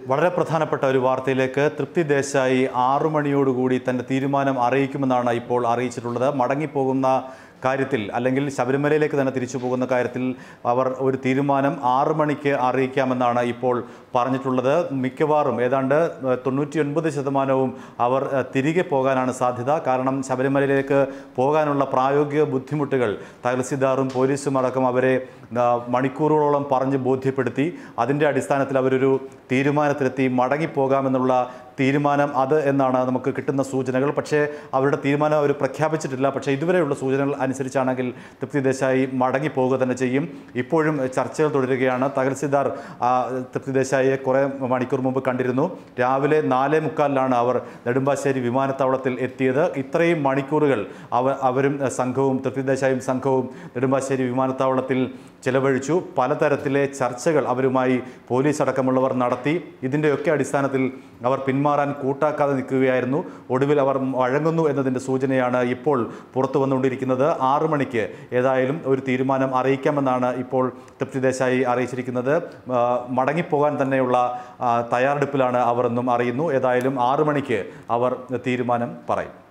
വളരെ പ്രധാനപ്പെട്ട ഒരു വാർത്തയിലേക്ക് തൃപ്തി ദേശായി ആറു മണിയോടുകൂടി തൻ്റെ തീരുമാനം അറിയിക്കുമെന്നാണ് ഇപ്പോൾ അറിയിച്ചിട്ടുള്ളത് മടങ്ങിപ്പോകുന്ന കാര്യത്തിൽ അല്ലെങ്കിൽ ശബരിമലയിലേക്ക് തന്നെ തിരിച്ചു പോകുന്ന കാര്യത്തിൽ അവർ ഒരു തീരുമാനം ആറു മണിക്ക് അറിയിക്കാമെന്നാണ് ഇപ്പോൾ പറഞ്ഞിട്ടുള്ളത് മിക്കവാറും ഏതാണ്ട് തൊണ്ണൂറ്റി ഒൻപത് ശതമാനവും അവർ ഏഹ്, തിരികെ പോകാനാണ് സാധ്യത കാരണം ശബരിമലയിലേക്ക് പോകാനുള്ള പ്രായോഗിക ബുദ്ധിമുട്ടുകൾ തഹസിൽദാറും പോലീസും അടക്കം അവരെ ആ, മണിക്കൂറുകളോളം പറഞ്ഞ് ബോധ്യപ്പെടുത്തി അതിൻ്റെ അടിസ്ഥാനത്തിൽ അവരൊരു തീരുമാനത്തിലെത്തി മടങ്ങിപ്പോകാമെന്നുള്ള തീരുമാനം അത് എന്നാണ് നമുക്ക് കിട്ടുന്ന സൂചനകൾ പക്ഷേ അവരുടെ തീരുമാനം അവർ പ്രഖ്യാപിച്ചിട്ടില്ല പക്ഷേ ഇതുവരെയുള്ള സൂചനകൾ അനുസരിച്ചാണെങ്കിൽ തൃപ്തി ദേശായി മടങ്ങിപ്പോകുക തന്നെ ചെയ്യും ഇപ്പോഴും ചർച്ചകൾ തുടരുകയാണ് തഹസിൽദാർ ആ, തൃപ്തി ദേശായിയെ കുറേ മണിക്കൂർ മുമ്പ് കണ്ടിരുന്നു രാവിലെ നാലേ മുക്കാലിലാണ് അവർ നെടുമ്പാശ്ശേരി വിമാനത്താവളത്തിൽ എത്തിയത് ഇത്രയും മണിക്കൂറുകൾ അവ അവരും സംഘവും തൃപ്തി ദേശായും സംഘവും നെടുമ്പാശ്ശേരി വിമാനത്താവളത്തിൽ ചെലവഴിച്ചു പലതരത്തിലെ ചർച്ചകൾ അവരുമായി പോലീസ് അടക്കമുള്ളവർ നടത്തി ഇതിൻ്റെയൊക്കെ അടിസ്ഥാനത്തിൽ അവർ പിന്മാറാൻ കൂട്ടാക്കാതെ നിൽക്കുകയായിരുന്നു ഒടുവിൽ അവർ വഴങ്ങുന്നു എന്നതിൻ്റെ സൂചനയാണ് ഇപ്പോൾ പുറത്തു വന്നുകൊണ്ടിരിക്കുന്നത് ആറു മണിക്ക് ഏതായാലും ഒരു തീരുമാനം അറിയിക്കാമെന്നാണ് ഇപ്പോൾ തൃപ്തി ദേശായി അറിയിച്ചിരിക്കുന്നത് ആ, മടങ്ങിപ്പോകാൻ തന്നെയുള്ള ആ, തയ്യാറെടുപ്പിലാണ് അവർ എന്നും അറിയുന്നു ഏതായാലും ആറു മണിക്ക് അവർ തീരുമാനം പറയും